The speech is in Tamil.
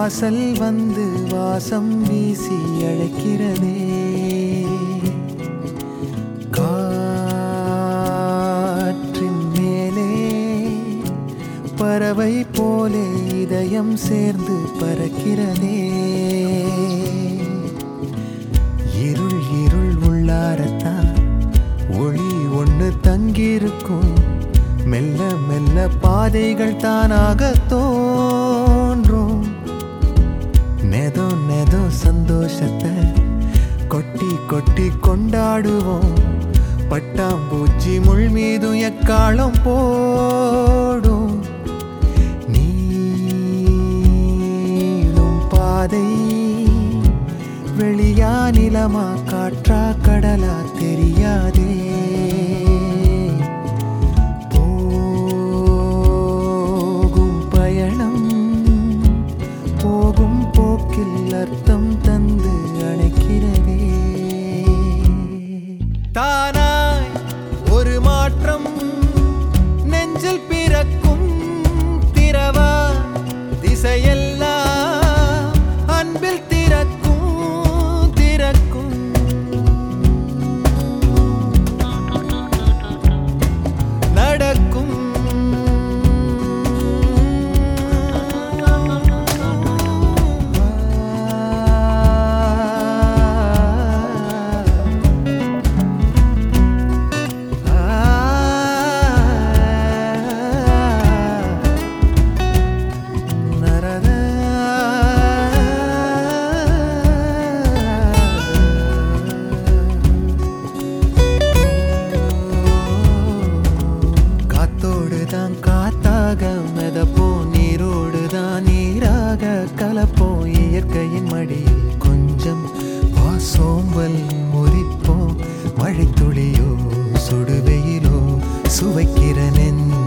வாசல் வந்து வாசம் வீசி அழைக்கிறதே காற்றின் மேலே பறவை போலே இதயம் சேர்ந்து பறக்கிறதே இருள் இருள் உள்ளாரத்தான் ஒளி ஒன்று தங்கியிருக்கும் மெல்ல மெல்ல பாதைகள் தானாக தோன்றும் நெதோ நெதோ சந்தோஷத்தை கொட்டி கொட்டி கொண்டாடுவோம் பட்டாம்பூச்சி முள் மீதும் எக்காலம் போடும் நீளும் பாதை வெளியா நிலமா காற்றா கடலா தெரியாதே போகும் பயணம் போகும் போக்கில் அர்த்தம் தந்து அணைக்கிறதே தானாய் ஒரு மாற்றம் நெஞ்சில் பிறக்கும் திரவா திசையெல்லாம் அன்பில் திறக்கும் திறக்கும் நடக்கும் காத்தோடு தான் காத்தாக மிதப்போம் நீரோடு தான் நீராக கலப்போம் இயற்கையின் மடியில் கொஞ்சம் வா சோம்பல் முறிப்போம் மழை துளியோ சுடுவெயிலோ சுவைக்கிற நெஞ்ச